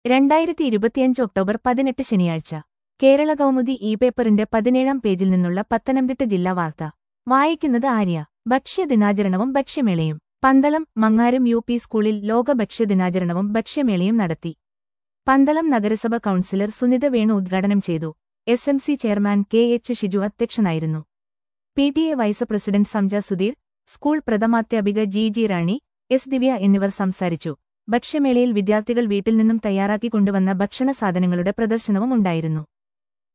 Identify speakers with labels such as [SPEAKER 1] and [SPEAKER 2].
[SPEAKER 1] രണ്ടായിരത്തി ഇരുപത്തിയഞ്ച് ഒക്ടോബർ പതിനെട്ട് ശനിയാഴ്ച കേരള കൗമുദി ഇ പേപ്പറിന്റെ പതിനേഴാം പേജിൽ നിന്നുള്ള പത്തനംതിട്ട ജില്ലാ വാർത്ത വായിക്കുന്നത് ആര്യ ഭക്ഷ്യദിനാചരണവും ഭക്ഷ്യമേളയും പന്തളം മങ്ങാരം യു പി സ്കൂളിൽ ലോക ഭക്ഷ്യദിനാചരണവും ഭക്ഷ്യമേളയും നടത്തി പന്തളം നഗരസഭ കൗൺസിലർ സുനിത വേണു ഉദ്ഘാടനം ചെയ്തു S M C chairman K H Shiju അധ്യക്ഷനായിരുന്നു P T A vice president Samja Sudheer school പ്രഥമാധ്യാപിക G G Rani S Divya എന്നിവർ സംസാരിച്ചു ഭക്ഷ്യമേളയിൽ വിദ്യാർത്ഥികൾ വീട്ടിൽ നിന്നും തയ്യാറാക്കി കൊണ്ടുവന്ന ഭക്ഷണ സാധനങ്ങളുടെ പ്രദർശനവും ഉണ്ടായിരുന്നു